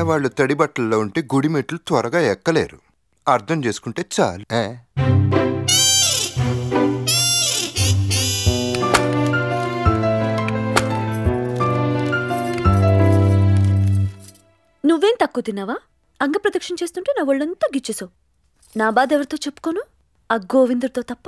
ఆడవాళ్ళు తడి బట్టల్లో ఉంటే గుడి మెట్లు త్వరగా ఎక్కలేరు అర్థం చేసుకుంటే చాలు ఏ? నువ్వేం తక్కువ తిన్నావా అంగ ప్రదక్షిణ చేస్తుంటే నా ఒళ్ళంతా గిచ్చేసావు నా బాధ ఎవరితో చెప్పుకోను ఆ గోవిందుడితో తప్ప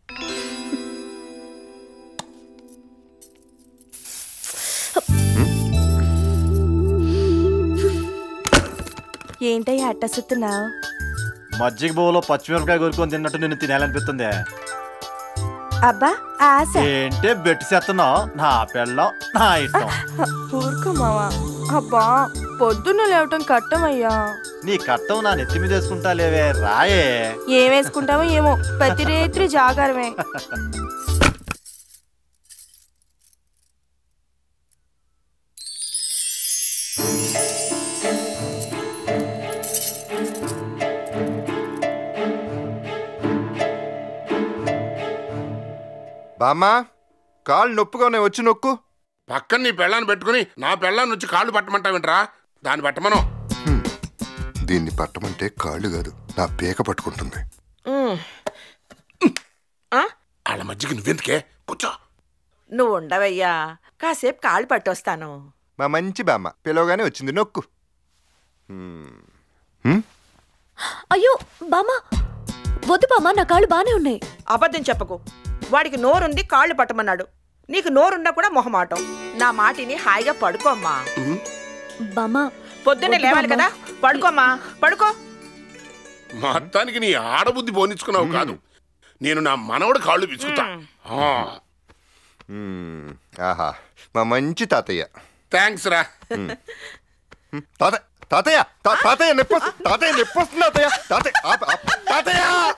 ఏంటయ్యా అట్ట సుత్తున్నావు మజ్జిగ బోలో పచ్చిమిరపకాయ కొరుకొని తిన్నట్టు నిన్ను తినాలనిపిస్తుంది అబ్బా ఆశ ఏంటే బెట్టి చేస్తున్నావు నా పెళ్ళం నా ఇష్టం ఊరుకో మావా అబ్బా పొద్దున్న లేవటం కట్టమయ్యా నీ కట్టం నా నెత్తి మీద వేసుకుంటా లేవే రాయే ఏం వేసుకుంటామో ఏమో ప్రతి రేత్రి జాగారమే బామ్మా కాళ్ళు నొప్పుగానే వచ్చి నొక్కు పక్కన నీ పెళ్ళాన్ని పెట్టుకుని నా పెళ్ళాన్ని వచ్చి కాళ్ళు పట్టమంటావేంట్రా దాన్ని పట్టమను దీన్ని పట్టమంటే కాళ్ళు కాదు నా పీక పట్టుకుంటుంది వాళ్ళ మధ్యకి నువ్వెందుకే కూర్చో నువ్వు ఉండవయ్యా కాసేపు కాళ్ళు పట్టొస్తాను మా మంచి బామ్మ పిలవగానే వచ్చింది నొక్కు హ్మ్. అయ్యో బామా వద్దు బామా నా కాళ్ళు బానే ఉన్నాయి అబద్ధం చెప్పకు వాడికి నోరుంది కాళ్ళు పట్టమన్నాడు నీకు నోరున్నా కూడా మొహమాటం నా మాటిని హాయిగా పడుకోమ్మా బామా పొద్దున్నే వద్దు లేవాలి బామ్మ. కదా పడుకోమ్మా పడుకో మొత్తానికి నీ ఆడబుద్ధి పోనిచ్చుకున్నావు కాదు నేను నా మనవడు కాళ్ళు పిచ్చుకుతా హ్మ్. ఆహా మా మంచి తాతయ్య థ్యాంక్స్ రా తాత తాతయ్య తా- తాతయ్య నొప్పి వస్తు- తాతయ్య నొప్పి వస్తుంది తాతయ్య తాతయ్య ఆపు, ఆపు. తాతయ్య